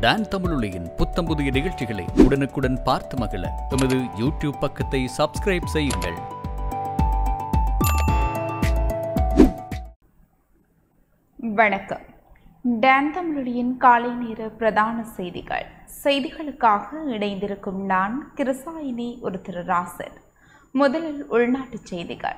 Don தமிழொலியின் புத்தம் புதிய நிகழ்ச்சிகளை உடனுக்குடன் பார்த்து மகிழ எமது யூடியூப் பக்கத்தை சப்ஸ்கிரைப் செய்யுங்கள் வணக்கம் டான் தமிழொலியின் காலை நேர பிரதான செய்திகள் செய்திகளுக்காக இணைந்திருக்கும் நான் கிருசாயினி ஒரு திருராசன் முதலில் உள்நாட்டுச் செய்திகள்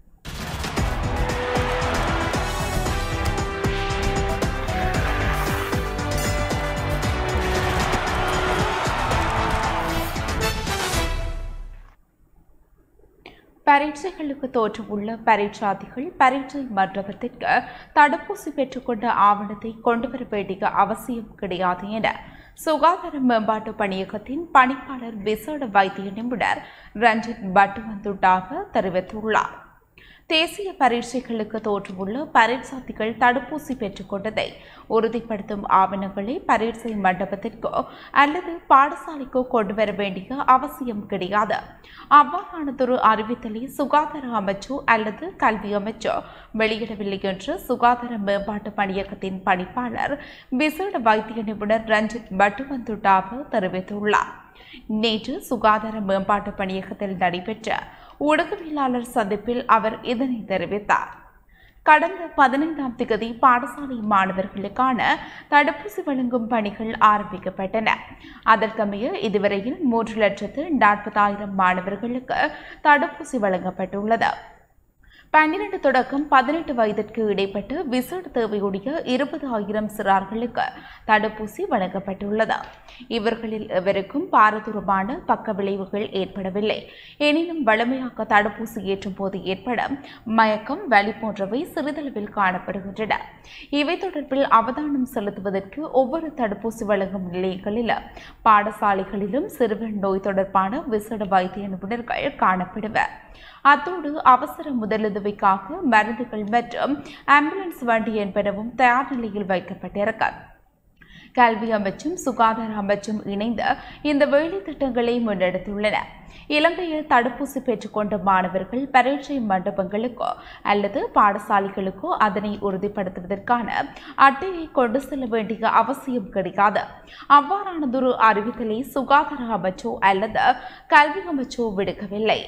பரீட்சைகளுக்கு தோற்றமுள்ள பரீட்சார்த்திகள் பரீட்சை மண்டபத்திற்கு தடுப்பூசி பெற்றுக்கொண்ட ஆவணத்தை கொண்டுவர வேண்டிய அவசியம் கிடையாது என சுகாதார மேம்பாட்டு பணியகத்தின் பணிப்பாளர் விசேட வைத்திய நிபுணர் ரஞ்சித் பட்டுவந்துட்டாக தெரிவித்துள்ளார் தேசிய பரீட்சைகளுக்கு தோற்றமுள்ள பரீட்சார்த்திகள் தடுப்பூசி பெற்றுக்கொண்டதை உறுதிப்படுத்தும் ஆவணங்களை பரீட்சை மண்டபத்திற்கோ அல்லது பாடசாலைக்கோ கொண்டு வர வேண்டிய அவசியம் கிடையாது அவ்வாறானதொரு அறிவித்தலை சுகாதார அமைச்சோ அல்லது கல்வி அமைச்சோ வெளியிடவில்லை என்று சுகாதார மேம்பாட்டு பணியகத்தின் பணிப்பாளர் விசேட வைத்திய நிபுணர் ரஞ்சித் பட்டுவந்துட்டாக தெரிவித்துள்ளார் நேற்று சுகாதார மேம்பாட்டு பணியகத்தில் நடைபெற்ற ஊடகவியலாளர் சந்திப்பில் அவர் இதனை தெரிவித்தார் கடந்த பதினைந்தாம் திகதி பாடசாலை மாணவர்களுக்கான தடுப்பூசி வழங்கும் பணிகள் ஆரம்பிக்கப்பட்டன அதற்கமைய இதுவரையில் மூன்று லட்சத்து நாற்பதாயிரம் மாணவர்களுக்கு தடுப்பூசி வழங்கப்பட்டுள்ளது பன்னிரண்டு தொடக்கம் பதினெட்டு வயதிற்கு இடைப்பட்ட விசேட தேவையுடைய இருபது ஆயிரம் சிறார்களுக்கு தடுப்பூசி வழங்கப்பட்டுள்ளது இவர்களில் எவருக்கும் பாரதூரமான பக்க விளைவுகள் ஏற்படவில்லை எனினும் வலிமையாக்க தடுப்பூசி ஏற்றும் போது ஏற்படும் மயக்கம் வலி போன்றவை சிறிதளவில் காணப்படுகின்றன இவை தொடர்பில் அவதானம் செலுத்துவதற்கு ஒவ்வொரு தடுப்பூசி வழங்கும் நிலையங்களிலும் பாடசாலைகளிலும் சிறுவர் நோய் தொடர்பான விசேட வைத்திய நிபுணர்கள் காணப்படுவர் அத்தோடு அவசர முதலுதவிக்காக மருந்துகள் மற்றும் ஆம்புலன்ஸ் வண்டி என்பனவும் தயார் நிலையில் வைக்கப்பட்டிருக்க கல்வி அமைச்சும் சுகாதார அமைச்சும் இணைந்து இந்த வேலை திட்டங்களை முன்னெடுத்துள்ளன இலங்கையில் தடுப்பூசி பெற்றுக்கொண்ட மாணவர்கள் பரீட்சை மண்டபங்களுக்கோ அல்லது பாடசாலைகளுக்கோ அதனை உறுதிப்படுத்துவதற்கான அட்டையை கொண்டு செல்ல வேண்டிய அவசியம் கிடையாது அவ்வாறானதொரு அறிவித்தலை சுகாதார அமைச்சோ அல்லது கல்வி அமைச்சோ விடுக்கவில்லை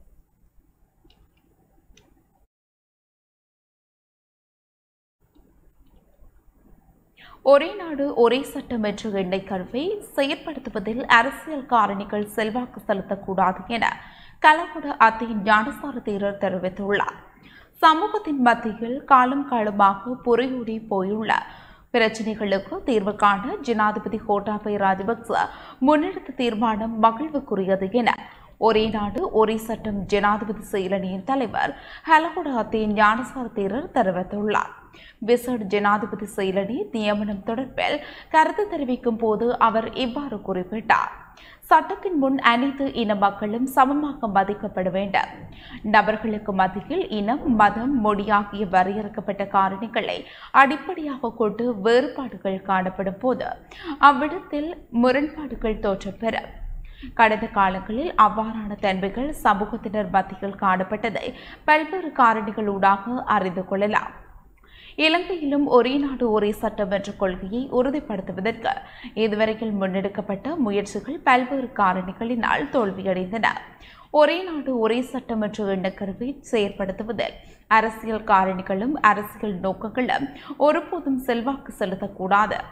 ஒரே நாடு ஒரே சட்டம் என்ற எண்ணெய் கருவை செயற்படுத்துவதில் அரசியல் காரணிகள் செல்வாக்கு செலுத்தக்கூடாது என கலகுட அத்தியின் ஞானசார தேரர் தெரிவித்துள்ளார் சமூகத்தின் மத்தியில் காலம் காலமாக பொறையூடி போயுள்ள பிரச்சினைகளுக்கு தீர்வு காண ஜனாதிபதி கோட்டாபய ராஜபக்ச முன்னெடுத்த தீர்மானம் மகிழ்வுக்குரியது என ஒரே நாடு ஒரே சட்டம் ஜனாதிபதி செயலணியின் தலைவர் ஹலகுட அத்தியின் ஞானசார தேரர் தெரிவித்துள்ளார் விசட் ஜனாதிபதி செயலணி நியமனம் தொடர்பில் கருத்து தெரிவிக்கும் போது அவர் இவ்வாறு குறிப்பிட்டார் சட்டத்தின் முன் அனைத்து இன மக்களும் சமமாக மதிக்கப்பட வேண்டும் நபர்களுக்கு மத்தியில் இனம் மதம் மொழி ஆகிய வரையறுக்கப்பட்ட காரணிகளை அடிப்படையாக கொண்டு வேறுபாடுகள் காணப்படும் போது அவ்விடத்தில் முரண்பாடுகள் தோற்றப்பெறும் கடந்த காலங்களில் அவ்வாறான தன்மைகள் சமூகத்தினர் மத்தியில் காணப்பட்டதை பல்வேறு காரணிகளூடாக அறிந்து கொள்ளலாம் இலங்கையிலும் ஒரே நாடு ஒரே சட்டம் என்ற கொள்கையை உறுதிப்படுத்துவதற்கு இதுவரையில் முன்னெடுக்கப்பட்ட முயற்சிகள் பல்வேறு காரணிகளினால் தோல்வியடைந்தன ஒரே நாடு ஒரே சட்டம் என்ற எண்ணக்கருவை செயற்படுத்துவதில் அரசியல் காரணிகளும் அரசியல் நோக்கங்களும் ஒருபோதும் செல்வாக்கு செலுத்தக்கூடாது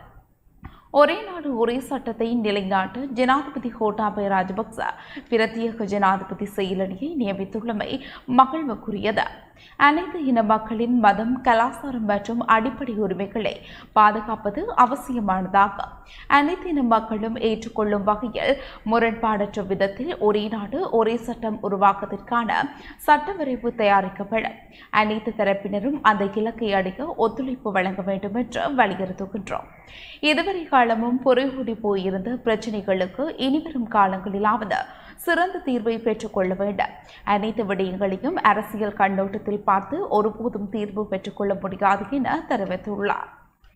ஒரே நாடு ஒரே சட்டத்தை நிலைநாட்ட ஜனாதிபதி கோட்டாபய ராஜபக்ச பிரத்யேக ஜனாதிபதி செயலணியை நியமித்துள்ளமை மகிழ்வுக்குரியது அனைத்து இன மக்களின் மதம் கலாச்சாரம் மற்றும் அடிப்படை உரிமைகளை பாதுகாப்பது அவசியமானதாகும் அனைத்து இன மக்களும் ஏற்றுக்கொள்ளும் வகையில் முரண்பாடற்ற விதத்தில் ஒரே நாடு ஒரே சட்டம் உருவாக்கத்திற்கான சட்ட வரைவு தயாரிக்கப்படும் அனைத்து தரப்பினரும் அந்த இலக்கை அடைய ஒத்துழைப்பு வழங்க வேண்டும் என்று வலியுறுத்துகின்றோம் இதுவரை காலமும் பொறைகூடி போயிருந்த பிரச்சினைகளுக்கு இனிவரும் காலங்களிலாவது சிறந்த தீர்வை பெற்றுக்கொள்ள வேண்டும் அனைத்து விடயங்களையும் அரசியல் கண்ணோட்டத்தில் பார்த்து ஒருபோதும் தீர்வு பெற்றுக்கொள்ள முடியாது என தெரிவித்துள்ளார்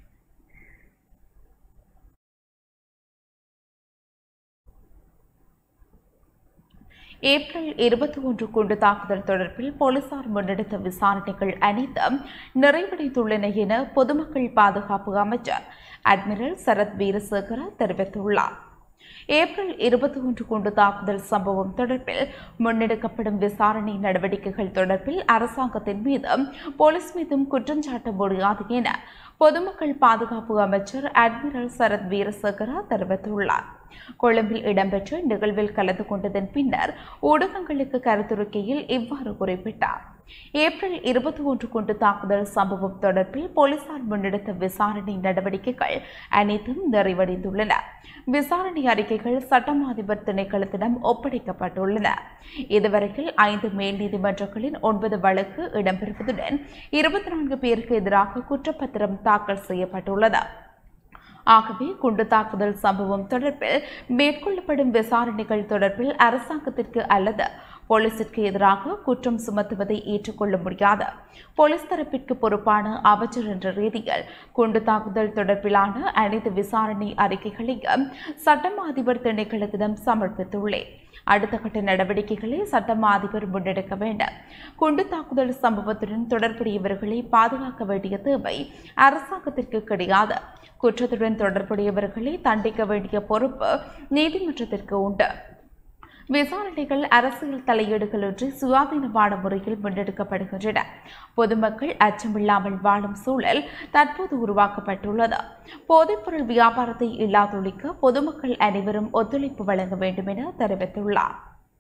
ஏப்ரல் இருபத்தி ஒன்று குண்டு தாக்குதல் தொடர்பில் போலீசார் முன்னெடுத்த விசாரணைகள் அனைத்தும் நிறைவடைந்துள்ளன என பொதுமக்கள் பாதுகாப்பு அமைச்சர் அட்மிரல் சரத் வீரசேகர தெரிவித்துள்ளார் ஏப்ரல் இருபத்தி ஒன்று குண்டு தாக்குதல் சம்பவம் தொடர்பில் முன்னெடுக்கப்படும் விசாரணை நடவடிக்கைகள் தொடர்பில் அரசாங்கத்தின் மீதும் போலீஸ் மீதும் குற்றஞ்சாட்ட முடியாது என பொதுமக்கள் பாதுகாப்பு அமைச்சர் அட்மிரல் சரத் வீரசேகர தெரிவித்துள்ளார் கொழும்பில் இடம்பெற்ற நிகழ்வில் கலந்து கொண்டதன் பின்னர் ஊடகங்களுக்கு கருத்துரைக்கையில் இவ்வாறு குறிப்பிட்டார் ஏப்ரல் இருபத்தி ஒன்று குண்டு தாக்குதல் சம்பவம் தொடர்பில் போலீசார் முன்னெடுத்த விசாரணை நடவடிக்கைகள் அனைத்தும் நிறைவடைந்துள்ளன விசாரணை அறிக்கைகள் சட்டம் அதிபர் திணைக்களத்திடம் ஒப்படைக்கப்பட்டுள்ளன இதுவரையில் ஐந்து மேல் நீதிமன்றங்களின் ஒன்பது வழக்கு இடம்பெறுவதுடன் இருபத்தி நான்கு பேருக்கு எதிராக குற்றப்பத்திரம் தாக்கல் செய்யப்பட்டுள்ளது ஆகவே குண்டு தாக்குதல் சம்பவம் தொடர்பில் மேற்கொள்ளப்படும் விசாரணைகள் தொடர்பில் அரசாங்கத்திற்கு அல்லது போலீசிற்கு எதிராக குற்றம் சுமத்துவதை ஏற்றுக்கொள்ள முடியாது போலீஸ் தரப்பிற்கு பொறுப்பான அமைச்சர் என்ற ரீதியில் குண்டு தாக்குதல் தொடர்பிலான அனைத்து விசாரணை அறிக்கைகளையும் சட்டம் அதிபர் திணைக்களத்திடம் சமர்ப்பித்துள்ளேன் அடுத்த கட்ட நடவடிக்கைகளை சட்டம் அதிபர் முன்னெடுக்க வேண்டும் குண்டு தாக்குதல் சம்பவத்துடன் தொடர்புடையவர்களை பாதுகாக்க வேண்டிய தேவை அரசாங்கத்திற்கு கிடையாது குற்றத்துடன் தொடர்புடையவர்களை தண்டிக்க வேண்டிய பொறுப்பு நீதிமன்றத்திற்கு உண்டு விசாரணைகள் அரசியல் தலையீடுகளின்றி சுயாதீனமான முறையில் முன்னெடுக்கப்படுகின்றன பொதுமக்கள் அச்சமில்லாமல் வாழும் சூழல் தற்போது உருவாக்கப்பட்டுள்ளது போதைப்பொருள் வியாபாரத்தை இல்லாதொழிக்க பொதுமக்கள் அனைவரும் ஒத்துழைப்பு வழங்க வேண்டும் என தெரிவித்துள்ளார்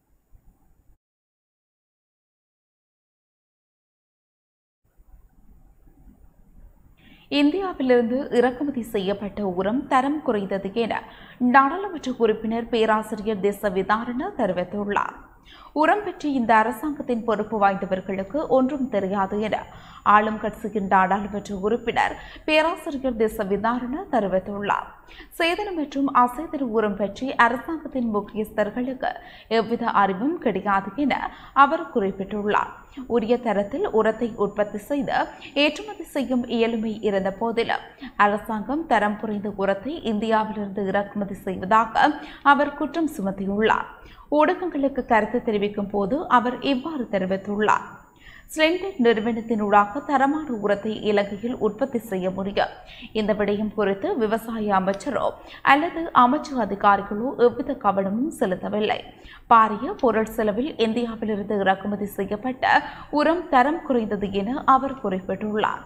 இந்தியாவிலிருந்து இறக்குமதி செய்யப்பட்ட உரம் தரம் குறைந்தது என நாடாளுமன்ற உறுப்பினர் பேராசிரியர் தேச விதாரண தெரிவித்துள்ளார் உரம் பற்றி இந்த அரசாங்கத்தின் பொறுப்பு வாய்ந்தவர்களுக்கு ஒன்றும் தெரியாது என ஆளும் கட்சியின் நாடாளுமன்ற உறுப்பினர் பேராசிரியர் தேச விதாரண தெரிவித்துள்ளார் சேதனம் மற்றும் அசைதல் உரம் பற்றி அரசாங்கத்தின் முக்கியஸ்தர்களுக்கு எவ்வித அறிவும் கிடையாது என அவர் குறிப்பிட்டுள்ளார் உரிய தரத்தில் உரத்தை உற்பத்தி செய்து ஏற்றுமதி செய்யும் இயலுமை இருந்த போதிலும் அரசாங்கம் தரம் குறைந்த உரத்தை இந்தியாவிலிருந்து இறக்குமதி செய்வதாக அவர் குற்றம் சுமத்தியுள்ளார் ஊடகங்களுக்கு கருத்து தெரிவிக்கும் போது அவர் இவ்வாறு தெரிவித்துள்ளார் ஸ்லெண்டர் நிறுவனத்தினூடாக தரமான உரத்தை இலங்கையில் உற்பத்தி செய்ய முடியும் இந்த விடயம் குறித்து விவசாய அமைச்சரோ அல்லது அமைச்சு அதிகாரிகளோ எவ்வித கவனமும் செலுத்தவில்லை பாரிய பொருள் செலவில் இந்தியாவிலிருந்து இறக்குமதி செய்யப்பட்ட உரம் தரம் குறைந்தது என அவர் குறிப்பிட்டுள்ளார்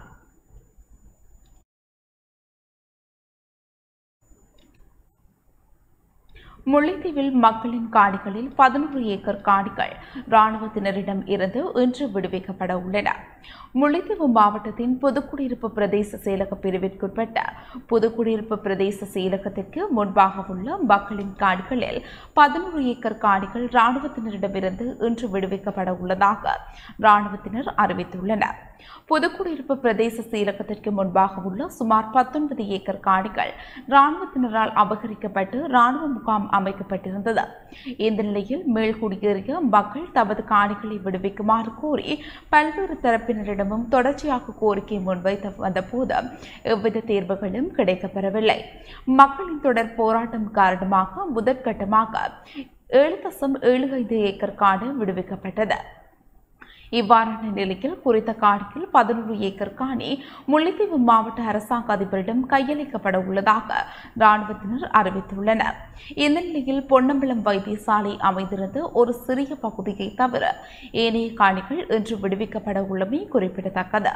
முல்லைத்தீவில் மக்களின் காணிகளில் பதினோரு ஏக்கர் காணிகள் இராணுவத்தினரிடம் இருந்து இன்று விடுவிக்கப்பட உள்ளன முல்லைத்தீவு மாவட்டத்தின் புதுக்குடியிருப்பு பிரதேச செயலக பிரிவிற்குட்பட்ட புதுக்குடியிருப்பு பிரதேச செயலகத்திற்கு முன்பாக உள்ள மக்களின் காணிகளில் பதினோரு ஏக்கர் காணிகள் இராணுவத்தினரிடமிருந்து இன்று விடுவிக்கப்பட உள்ளதாக இராணுவத்தினர் அறிவித்துள்ளனர் புதுக்குடியிருப்பு பிரதேச செயலகத்திற்கு முன்பாக உள்ள சுமார் பத்தொன்பது ஏக்கர் காணிகள் இராணுவத்தினரால் அபகரிக்கப்பட்டு இராணுவ முகாம் அமைக்கப்பட்டிருந்தது இந்த நிலையில் மேல்குடியேறிய மக்கள் தமது காணிகளை விடுவிக்குமாறு கோரி பல்வேறு தரப்பினரிடமும் தொடர்ச்சியாக கோரிக்கை முன்வைத்து வந்தபோது எவ்வித தீர்வுகளும் கிடைக்கப்பெறவில்லை மக்களின் தொடர் போராட்டம் காரணமாக முதற்கட்டமாக ஏழு தசம் ஏழு ஐந்து ஏக்கர் காடு விடுவிக்கப்பட்டது இவ்வாறான நிலையில் குறித்த காணியில் பதினோரு ஏக்கர் காணி முல்லைத்தீவு மாவட்ட அரசாங்க அதிபரிடம் கையளிக்கப்பட உள்ளதாக இராணுவத்தினர் அறிவித்துள்ளனர் இந்த நிலையில் பொன்னம்பலம் வைத்தியசாலை அமைந்திருந்த ஒரு சிறிய பகுதியை தவிர ஏனைய காணிகள் இன்று விடுவிக்கப்பட உள்ளமை குறிப்பிடத்தக்கது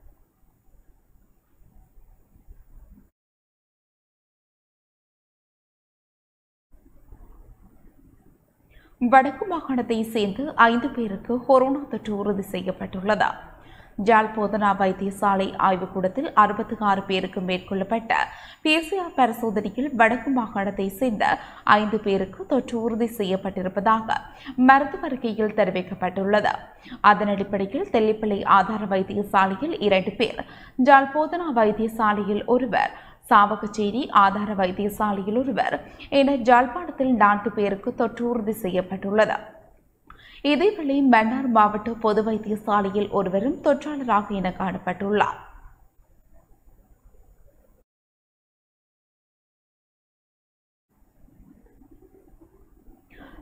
வடக்கு மாகாணத்தை சேர்ந்து ஐந்து பேருக்கு கொரோனா தொற்று உறுதி செய்யப்பட்டுள்ளது ஜாழ் போதனா வைத்தியசாலை ஆய்வுக்கூடத்தில் அறுபத்தி ஆறு பேருக்கு மேற்கொள்ளப்பட்ட பிசிஆர் பரிசோதனையில் வடக்கு மாகாணத்தை சேர்ந்த ஐந்து பேருக்கு தொற்று உறுதி செய்யப்பட்டிருப்பதாக மருத்துவ அறிக்கையில் தெரிவிக்கப்பட்டுள்ளது அதன் அடிப்படையில் தெல்லிப்பள்ளி ஆதார வைத்தியசாலையில் இரண்டு பேர் ஜாழ் போதனா வைத்தியசாலையில் ஒருவர் சாவகச்சேரி ஆதார வைத்தியசாலையில் ஒருவர் என ஜாழ்ப்பாணத்தில் நான்கு பேருக்கு தொற்று உறுதி செய்யப்பட்டுள்ளது இதேவேளை மன்னார் மாவட்ட பொது வைத்தியசாலையில் ஒருவரும் தொற்றாளராக என காணப்பட்டுள்ளார்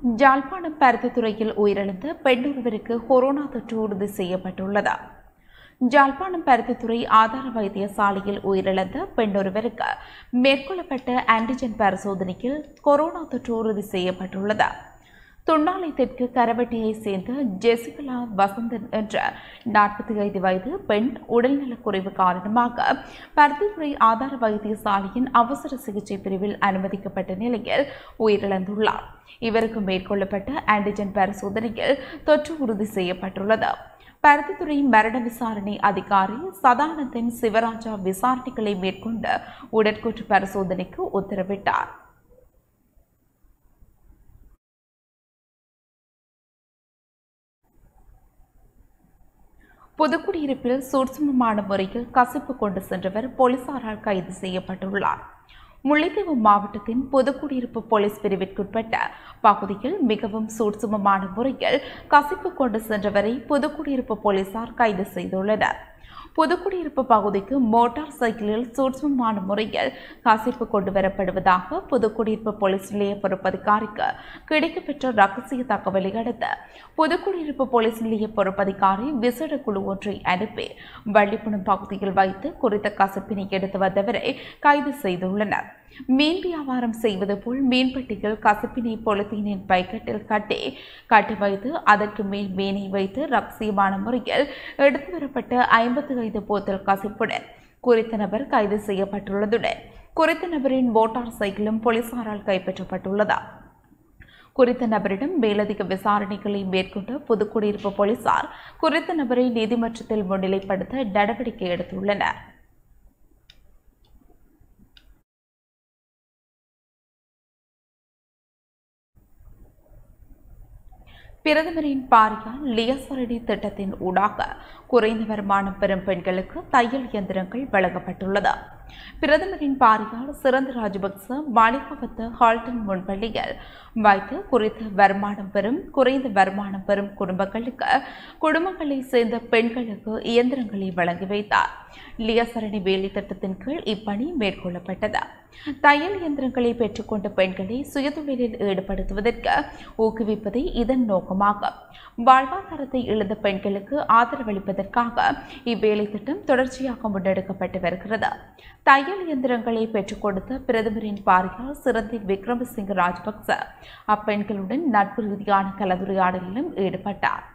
ஜாழ்ப்பாணம் பருத்தித்துறையில் உயிரிழந்த பெண் ஒருவருக்கு கொரோனா தொற்று உறுதி செய்யப்பட்டுள்ளது ஜாழ்ப்பாணம் பருத்தித்துறை ஆதார வைத்தியசாலையில் உயிரிழந்த பெண்ணொருவருக்கு மேற்கொள்ளப்பட்ட ஆன்டிஜென் பரிசோதனையில் கொரோனா தொற்று உறுதி செய்யப்பட்டுள்ளது துண்ணாலை தெற்கு கரவட்டியைச் சேர்ந்த ஜெசிகலா வசந்தன் என்ற நாற்பத்தி ஐந்து வயது பெண் உடல்நலக்குறைவு காரணமாக பருத்தித்துறை ஆதார வைத்தியசாலையின் அவசர சிகிச்சை பிரிவில் அனுமதிக்கப்பட்ட நிலையில் உயிரிழந்துள்ளார் இவருக்கு மேற்கொள்ளப்பட்ட ஆன்டிஜென் பரிசோதனையில் தொற்று உறுதி செய்யப்பட்டுள்ளது பருத்தித்துறை மரண விசாரணை அதிகாரி சதானந்தன் சிவராஜா விசாரணைகளை மேற்கொண்டு உடற்கூற்று பரிசோதனைக்கு உத்தரவிட்டார் புதுக்குடியிருப்பில் சூட்சுமமான முறையில் கசிப்பு கொண்டு சென்றவர் போலீசாரால் கைது செய்யப்பட்டுள்ளார் முல்லைத்தீவு மாவட்டத்தின் பொதுக்குடியிருப்பு போலீஸ் பிரிவிற்குட்பட்ட பகுதியில் மிகவும் சூட்சுமமான முறையில் கசிப்பு கொண்டு சென்றவரை புதுக்குடியிருப்பு போலீசார் கைது செய்துள்ளனர் புதுக்குடியிருப்பு பகுதிக்கு மோட்டார் சைக்கிளில் சூட்சுமமான முறையில் கசிப்பு கொண்டு வரப்படுவதாக புதுக்குடியிருப்பு போலீஸ் நிலைய பொறுப்பதிகாரிக்கு கிடைக்கப்பெற்ற ரகசிய தகவலை அடுத்து புதுக்குடியிருப்பு போலீஸ் நிலைய பொறுப்பதிகாரி விசேட குழு ஒன்றை அனுப்பி வள்ளிப்புணம் பகுதியில் வைத்து குறித்த கசிப்பினை எடுத்து வந்தவரை கைது செய்துள்ளனர் மீன் வியாபாரம் செய்வது போல் மீன்பட்டியில் கசப்பினை பொலித்தீனின் பைக்கெட்டில் கட்டி கட்டி வைத்து அதற்கு மேல் மீனை வைத்து ரகசியமான முறையில் எடுத்து வரப்பட்ட ஐம்பத்து ஐந்து போத்தல் கசிப்புடன் குறித்த நபர் கைது செய்யப்பட்டுள்ளதுடன் குறித்த நபரின் மோட்டார் சைக்கிளும் போலீசாரால் கைப்பற்றப்பட்டுள்ளதா குறித்த நபரிடம் மேலதிக விசாரணைகளை மேற்கொண்ட புதுக்குடியிருப்பு போலீசார் குறித்த நபரை நீதிமன்றத்தில் முன்னிலைப்படுத்த நடவடிக்கை எடுத்துள்ளனர் பிரதமரின் பாரியால் லியசரணி திட்டத்தின் ஊடாக குறைந்த வருமானம் பெறும் பெண்களுக்கு தையல் இயந்திரங்கள் வழங்கப்பட்டுள்ளது பிரதமரின் பாரியால் சிறந்த ராஜபக்ச மாளிகாவத்த ஹால்டன் முன்பள்ளியில் வைத்து குறித்த வருமானம் பெறும் குறைந்த வருமானம் பெறும் குடும்பங்களுக்கு குடும்பங்களை சேர்ந்த பெண்களுக்கு இயந்திரங்களை வழங்கி வைத்தார் லியசரணி வேலை திட்டத்தின் கீழ் இப்பணி மேற்கொள்ளப்பட்டது தையல் இயந்திரங்களை பெற்றுக்கொண்ட பெண்களை சுயதொழிலில் ஈடுபடுத்துவதற்கு ஊக்குவிப்பதே இதன் நோக்கமாகும் வாழ்வாதாரத்தை இழந்த பெண்களுக்கு ஆதரவளிப்பதற்காக இவ்வேலை திட்டம் தொடர்ச்சியாக முன்னெடுக்கப்பட்டு வருகிறது தையல் இயந்திரங்களை பெற்றுக் கொடுத்த பிரதமரின் பாரியால் சிறந்தி விக்ரமசிங்க ராஜபக்ச அப்பெண்களுடன் நட்பு ரீதியான கலந்துரையாடலிலும் ஈடுபட்டார்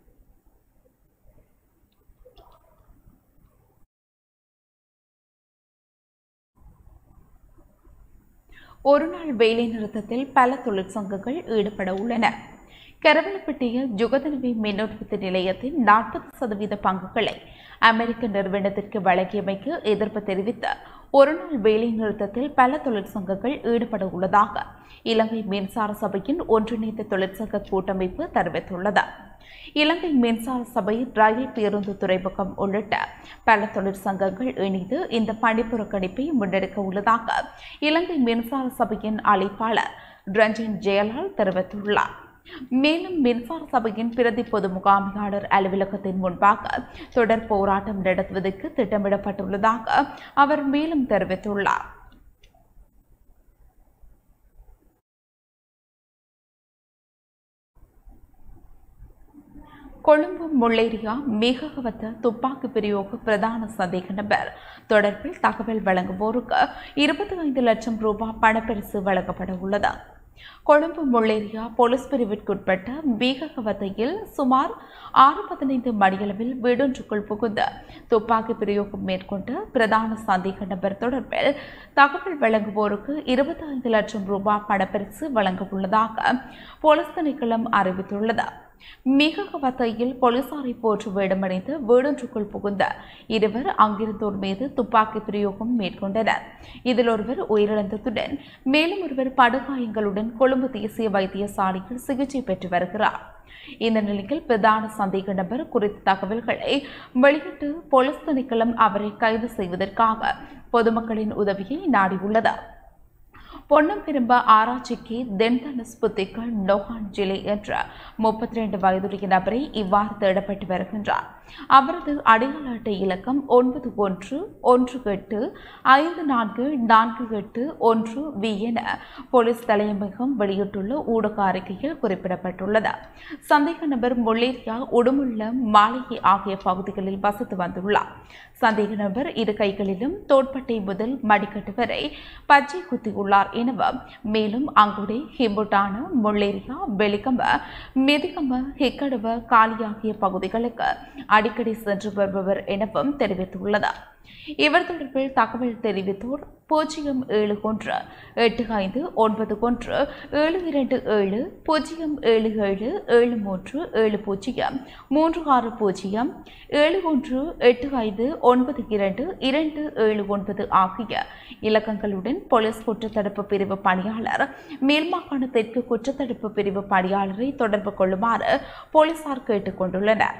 ஒருநாள் வேலை நிறுத்தத்தில் பல தொழிற்சங்கங்கள் ஈடுபட உள்ளன கரவலப்பட்டிய ஜுகதனவி மின் உற்பத்தி நிலையத்தின் நாற்பது சதவீத பங்குகளை அமெரிக்க நிறுவனத்திற்கு வழங்கியமைக்கு எதிர்ப்பு தெரிவித்து ஒருநாள் வேலை நிறுத்தத்தில் பல தொழிற்சங்கங்கள் ஈடுபட உள்ளதாக இலங்கை மின்சார சபையின் ஒன்றிணைந்த தொழிற்சங்க கூட்டமைப்பு தெரிவித்துள்ளது இலங்கை மின்சார சபை ரயில் பேருந்து துறைமுகம் உள்ளிட்ட பல தொழிற்சங்கங்கள் இணைந்து இந்த பணி புறக்கணிப்பை முன்னெடுக்க உள்ளதாக இலங்கை மின்சார சபையின் அழைப்பாளர் ரஞ்சன் ஜெயலால் தெரிவித்துள்ளார் மேலும் மின்சார சபையின் பிரதி பொது முகாமையாளர் அலுவலகத்தின் முன்பாக தொடர் போராட்டம் நடத்துவதற்கு திட்டமிடப்பட்டுள்ளதாக அவர் மேலும் தெரிவித்துள்ளார் கொழும்பு முள்ளேரியா மேகவத்த துப்பாக்கி பிரயோக பிரதான சந்தேக நபர் தொடர்பில் தகவல் வழங்குவோருக்கு இருபத்தி ஐந்து லட்சம் ரூபாய் பணப்பரிசு வழங்கப்பட உள்ளது கொழும்பு முள்ளேரியா போலீஸ் பிரிவிற்குட்பட்ட பீககவத்தையில் சுமார் ஆறு பதினைந்து மணியளவில் வீடொன்றுக்குள் புகுந்து துப்பாக்கி பிரயோகம் மேற்கொண்ட பிரதான சந்தேக நபர் தொடர்பில் தகவல் வழங்குவோருக்கு இருபத்தி ஐந்து லட்சம் ரூபாய் பணப்பரிசு வழங்க உள்ளதாக போலீஸ் திணைக்களம் அறிவித்துள்ளது மிகவத்தையில் போலீசாரை போற்று வேடமடைந்து வீடொன்றுக்குள் புகுந்த இருவர் அங்கிருந்தோர் மீது துப்பாக்கி பிரயோகம் மேற்கொண்டனர் இதில் ஒருவர் உயிரிழந்ததுடன் மேலும் ஒருவர் படுகாயங்களுடன் கொழும்பு தேசிய வைத்தியசாலையில் சிகிச்சை பெற்று வருகிறார் இந்த நிலையில் பிரதான சந்தேக நபர் குறித்த தகவல்களை வெளியிட்டு போலீஸ் திணைக்களம் அவரை கைது செய்வதற்காக பொதுமக்களின் உதவியை நாடியுள்ளது பொன்னம்பெரும்ப ஆராய்ச்சிக்கு தென்தனஸ் புத்திகள் நோகான் ஜிலே என்ற முப்பத்தி ரெண்டு வயதுடைய நபரை இவ்வாறு தேடப்பட்டு வருகின்றார் அவரது அடையாள அட்டை இலக்கம் ஒன்பது ஒன்று ஒன்று எட்டு ஐந்து நான்கு நான்கு எட்டு ஒன்று வி என போலீஸ் தலைமையகம் வெளியிட்டுள்ள ஊடக அறிக்கையில் குறிப்பிடப்பட்டுள்ளது சந்தேக நபர் முள்ளேரியா உடுமுள்ள மாளிகை ஆகிய பகுதிகளில் வசித்து வந்துள்ளார் சந்தேக நபர் இரு கைகளிலும் தோட்பட்டை முதல் மடிக்கட்டு வரை பச்சை குத்தியுள்ளார் எனவும் மேலும் அங்குடே ஹிம்புட்டான முள்ளேரியா வெளிக்கம்ப மெதிகம்ப ஹெக்கடுவ காலி ஆகிய பகுதிகளுக்கு அடிக்கடி சென்று வருபவர் எனவும் தெரிவித்துள்ளது இவர் தொடர்பில் தகவல் தெரிவித்தோர் பூஜ்ஜியம் ஏழு ஒன்று எட்டு ஐந்து ஒன்பது ஒன்று ஏழு இரண்டு ஏழு பூஜ்ஜியம் ஏழு ஏழு ஏழு மூன்று ஏழு பூஜ்ஜியம் மூன்று ஆறு பூஜ்ஜியம் ஏழு ஒன்று எட்டு ஐந்து ஒன்பது இரண்டு இரண்டு ஏழு ஒன்பது ஆகிய இலக்கங்களுடன் போலீஸ் குற்றத்தடுப்பு பிரிவு பணியாளர் மேல்மாகாண தெற்கு குற்றத்தடுப்பு பிரிவு பணியாளரை தொடர்பு கொள்ளுமாறு போலீசார் கேட்டுக் கொண்டுள்ளனர்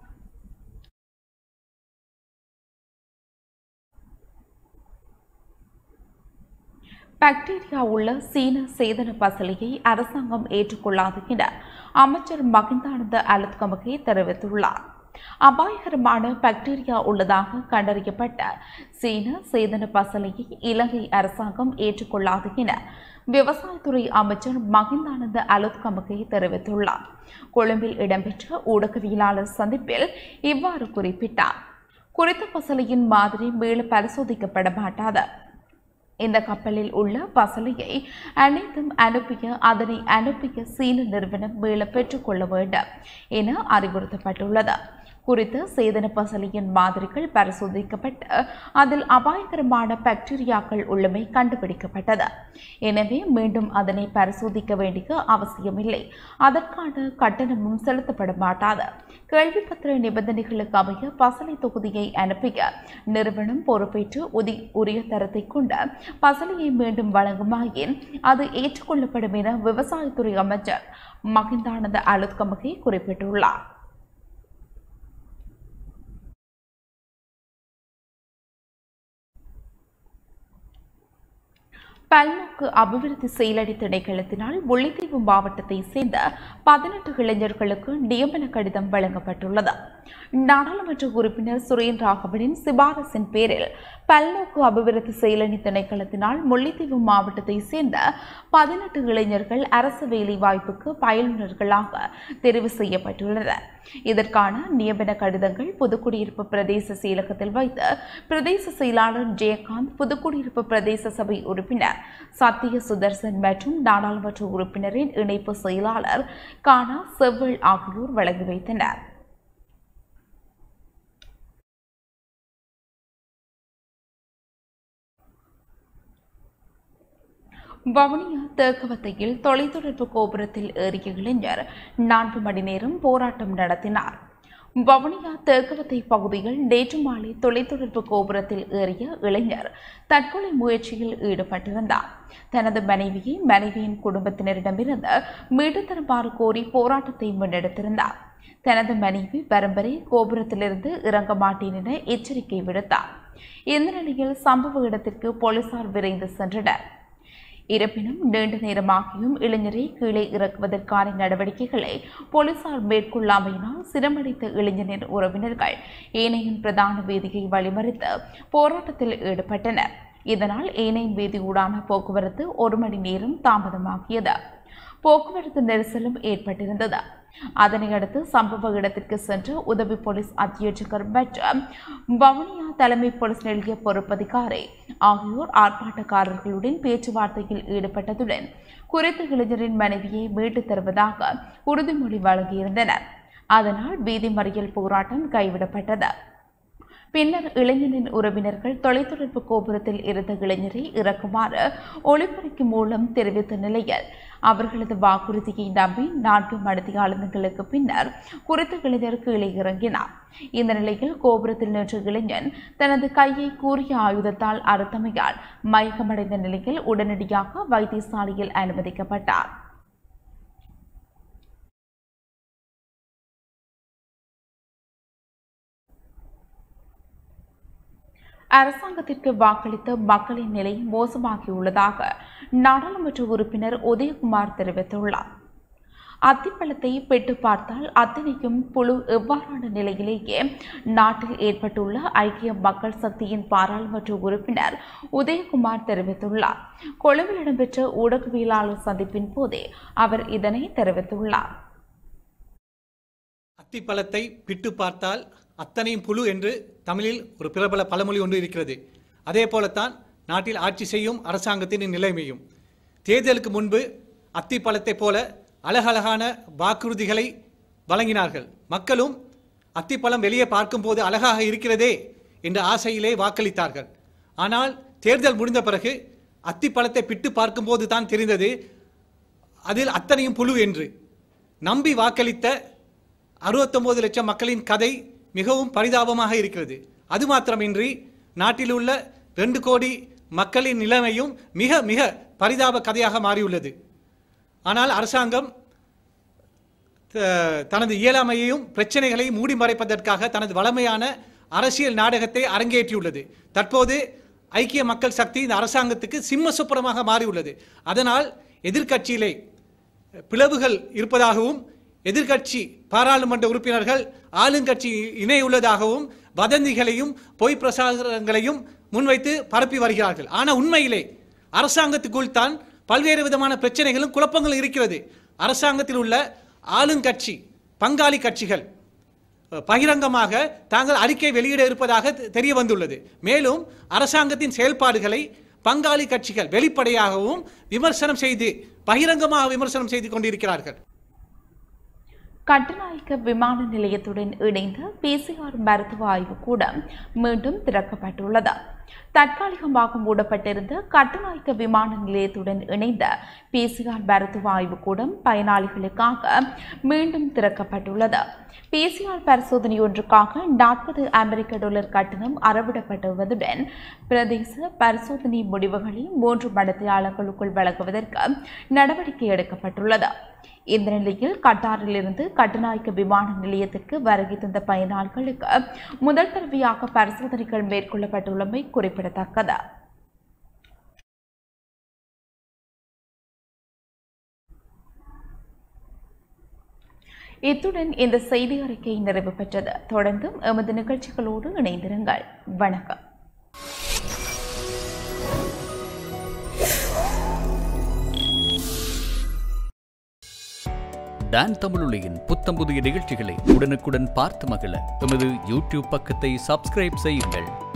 பாக்டீரியா உள்ள சீன சேதன பசலியை அரசாங்கம் ஏற்றுக்கொள்ளாது என அமைச்சர் மகிந்தானந்த அலுத்கமகே தெரிவித்துள்ளார் அபாயகரமான பாக்டீரியா உள்ளதாக கண்டறியப்பட்ட சீன சேதன பசலையை இலங்கை அரசாங்கம் ஏற்றுக்கொள்ளாது என விவசாயத்துறை அமைச்சர் மகிந்தானந்த அலுத்கமகே தெரிவித்துள்ளார் கொழும்பில் இடம்பெற்ற ஊடகவியலாளர் சந்திப்பில் இவ்வாறு குறிப்பிட்டார் குறித்த பசலையின் மாதிரி மீள பரிசோதிக்கப்பட மாட்டாது இந்த கப்பலில் உள்ள பசலையை அனைத்தும் அனுப்பிய அதனை அனுப்பிய சீன நிறுவனம் மீள பெற்றுக்கொள்ள வேண்டும் என அறிவுறுத்தப்பட்டுள்ளது குறித்த சேதன பசலியின் மாதிரிகள் பரிசோதிக்கப்பட்டு அதில் அபாயகரமான பாக்டீரியாக்கள் உள்ளமை கண்டுபிடிக்கப்பட்டது எனவே மீண்டும் அதனை பரிசோதிக்க வேண்டிய அவசியமில்லை அதற்கான கட்டணமும் செலுத்தப்பட மாட்டாது கேள்விப்பத்திர நிபந்தனைகளுக்கு அமைய பசலை தொகுதியை அனுப்பிய நிறுவனம் பொறுப்பேற்று உதி உரிய தரத்தை கொண்ட பசலையை மீண்டும் வழங்குமாயின் அது ஏற்றுக்கொள்ளப்படும் என விவசாயத்துறை அமைச்சர் மகிந்தானந்த அலுத்கமகே குறிப்பிட்டுள்ளார் பல்நோக்கு அபிவிருத்தி செயலடி திணைக்களத்தினால் முல்லைத்தீவு மாவட்டத்தை சேர்ந்த பதினெட்டு இளைஞர்களுக்கு நியமன கடிதம் வழங்கப்பட்டுள்ளது நாடாளுமன்ற உறுப்பினர் சுரேன் ராகவனின் சிபாரசின் பேரில் பல்நோக்கு அபிவிருத்தி செயலணி திணைக்களத்தினால் முல்லைத்தீவு மாவட்டத்தை சேர்ந்த பதினெட்டு இளைஞர்கள் அரசு வேலை வாய்ப்புக்கு பயிலுநர்களாக தெரிவு செய்யப்பட்டுள்ளனர் இதற்கான நியமன கடிதங்கள் புதுக்குடியிருப்பு பிரதேச செயலகத்தில் வைத்து பிரதேச செயலாளர் ஜெயகாந்த் புதுக்குடியிருப்பு பிரதேச சபை உறுப்பினர் சத்திய சுதர்சன் மற்றும் நாடாளுமன்ற உறுப்பினரின் இணைப்பு செயலாளர் கானா செவ்வல் ஆகியோர் வழங்கி வைத்தனர் வவுனியா தேக்கவத்தையில் தொலைத்தொடர்பு கோபுரத்தில் ஏறிய இளைஞர் நான்கு மணி நேரம் போராட்டம் நடத்தினார் வவுனியா தேக்கவத்தை பகுதியில் நேற்று மாலை தொலைத்தொடர்பு கோபுரத்தில் ஏறிய இளைஞர் தற்கொலை முயற்சியில் ஈடுபட்டிருந்தார் தனது மனைவியை மனைவியின் குடும்பத்தினரிடமிருந்து மீட்டு தருமாறு கோரி போராட்டத்தை முன்னெடுத்திருந்தார் தனது மனைவி பரம்பரை கோபுரத்திலிருந்து இறங்க மாட்டேன் என எச்சரிக்கை விடுத்தார் இந்த நிலையில் சம்பவ இடத்திற்கு போலீசார் விரைந்து சென்றனர் இருப்பினும் நீண்ட நேரமாகியும் இளைஞரை கீழே இறக்குவதற்கான நடவடிக்கைகளை போலீசார் மேற்கொள்ளாமையினால் சிரமடைத்த இளைஞரின் உறவினர்கள் ஏனையின் பிரதான வீதியை வழிமறித்து போராட்டத்தில் ஈடுபட்டனர் இதனால் ஏனையின் வீதியூடான போக்குவரத்து ஒரு மணி நேரம் தாமதமாகியது போக்குவரத்து நெரிசலும் ஏற்பட்டிருந்தது அதனையடுத்து சம்பவ இடத்திற்கு சென்ற உதவி போலீஸ் அத்தியட்சகர் மற்றும் வவுனியா தலைமை போலீஸ் நிலைய பொறுப்பதிகாரி ஆகியோர் ஆர்ப்பாட்டக்காரர்களுடன் பேச்சுவார்த்தையில் ஈடுபட்டதுடன் குறித்த இளைஞரின் மனைவியை மீட்டுத் தருவதாக உறுதிமொழி வழங்கியிருந்தனர் அதனால் வீதி மறியல் போராட்டம் கைவிடப்பட்டது பின்னர் இளைஞனின் உறவினர்கள் தொலைத்தொடர்பு கோபுரத்தில் இருந்த இளைஞரை இறக்குமாறு ஒளிபரப்பு மூலம் தெரிவித்த நிலையில் அவர்களது வாக்குறுதியை நம்பி நான்கு மணித்தியாளர்களுக்கு பின்னர் குறித்த இளைஞர் கீழே இறங்கினார் இந்த நிலையில் கோபுரத்தில் நின்ற இளைஞன் தனது கையை கூறிய ஆயுதத்தால் அறுத்தமையால் மயக்கமடைந்த நிலையில் உடனடியாக வைத்தியசாலையில் அனுமதிக்கப்பட்டார் அரசாங்கத்திற்கு வாக்களித்த மக்களின் நிலை மோசமாகியுள்ளதாக நாடாளுமன்ற உறுப்பினர் உதயகுமார் தெரிவித்துள்ளார் அத்திப்பழத்தை பெற்று பார்த்தால் அத்தனைக்கும் புழு எவ்வாறான நிலையிலேயே நாட்டில் ஏற்பட்டுள்ள ஐக்கிய மக்கள் சக்தியின் பாராளுமன்ற உறுப்பினர் உதயகுமார் தெரிவித்துள்ளார் கொழும்பில் இடம்பெற்ற ஊடகவியலாளர் சந்திப்பின் போதே அவர் இதனை தெரிவித்துள்ளார் அத்திப்பழத்தை பிட்டு பார்த்தால் அத்தனையும் புழு என்று தமிழில் ஒரு பிரபல பழமொழி ஒன்று இருக்கிறது அதே போலத்தான் நாட்டில் ஆட்சி செய்யும் அரசாங்கத்தின் நிலைமையும் தேர்தலுக்கு முன்பு அத்திப்பழத்தைப் போல அழகழகான வாக்குறுதிகளை வழங்கினார்கள் மக்களும் அத்திப்பழம் வெளியே பார்க்கும்போது அழகாக இருக்கிறதே என்ற ஆசையிலே வாக்களித்தார்கள் ஆனால் தேர்தல் முடிந்த பிறகு அத்திப்பழத்தை பிட்டு பார்க்கும்போது தான் தெரிந்தது அதில் அத்தனையும் புழு என்று நம்பி வாக்களித்த அறுபத்தொன்பது லட்சம் மக்களின் கதை மிகவும் பரிதாபமாக இருக்கிறது அது மாத்திரமின்றி நாட்டில் உள்ள ரெண்டு கோடி மக்களின் நிலைமையும் மிக மிக பரிதாப கதையாக மாறியுள்ளது ஆனால் அரசாங்கம் த- தனது இயலாமையையும் பிரச்சனைகளையும் மூடி மறைப்பதற்காக தனது வளமையான அரசியல் நாடகத்தை அரங்கேற்றியுள்ளது தற்போது ஐக்கிய மக்கள் சக்தி இந்த அரசாங்கத்துக்கு சிம்ம சுப்பரமாக மாறியுள்ளது அதனால் எதிர்க்கட்சியிலே பிளவுகள் இருப்பதாகவும் எதிர்க்கட்சி பாராளுமன்ற உறுப்பினர்கள் ஆளுங்கட்சி இணையுள்ளதாகவும் வதந்திகளையும் பொய் பிரசாரங்களையும் முன்வைத்து பரப்பி வருகிறார்கள் ஆனால் உண்மையிலே அரசாங்கத்துக்குள் தான் பல்வேறு விதமான பிரச்சனைகளும் குழப்பங்களும் இருக்கிறது அரசாங்கத்தில் உள்ள ஆளுங்கட்சி பங்காளி கட்சிகள் அஹ், பகிரங்கமாக தாங்கள் அறிக்கை வெளியிட இருப்பதாக தெ- தெரிய வந்துள்ளது மேலும் அரசாங்கத்தின் செயல்பாடுகளை பங்காளி கட்சிகள் வெளிப்படையாகவும் விமர்சனம் செய்து பகிரங்கமாக விமர்சனம் செய்து கொண்டிருக்கிறார்கள் கட்டுநாயக்க விமான நிலையத்துடன் இணைந்த பிசிஆர் மருத்துவ ஆய்வுக்கூடம் மீண்டும் திறக்கப்பட்டுள்ளது தற்காலிகமாக மூடப்பட்டிருந்த கட்டுநாயக்க விமான நிலையத்துடன் இணைந்த பிசிஆர் மருத்துவ ஆய்வுக்கூடம் பயனாளிகளுக்காக மீண்டும் திறக்கப்பட்டுள்ளது பிசிஆர் பரிசோதனை ஒன்றுக்காக நாற்பது அமெரிக்க டாலர் கட்டணம் அறவிடப்பட்டுள்ளதுடன் பிரதேச பரிசோதனை முடிவுகளை மூன்று மடத்தியாளர்களுக்குள் வழங்குவதற்கு நடவடிக்கை எடுக்கப்பட்டுள்ளது இந்த நிலையில் கட்டாரிலிருந்து கட்டுநாயக்க விமான நிலையத்திற்கு வருகை தந்த பயனாளிகளுக்கு முதல் தடவையாக பரிசோதனைகள் மேற்கொள்ளப்பட்டுள்ளமை குறிப்பிடத்தக்கது இத்துடன் இந்த செய்தி அறிக்கை நிறைவு பெற்றது தொடர்ந்தும் எமது நிகழ்ச்சிகளோடு இணைந்திருங்கள் வணக்கம் டான் தமிழொலியின் புத்தம் புதிய நிகழ்ச்சிகளை உடனுக்குடன் பார்த்து மகிழ எமது யூடியூப் பக்கத்தை சப்ஸ்கிரைப் செய்யுங்கள்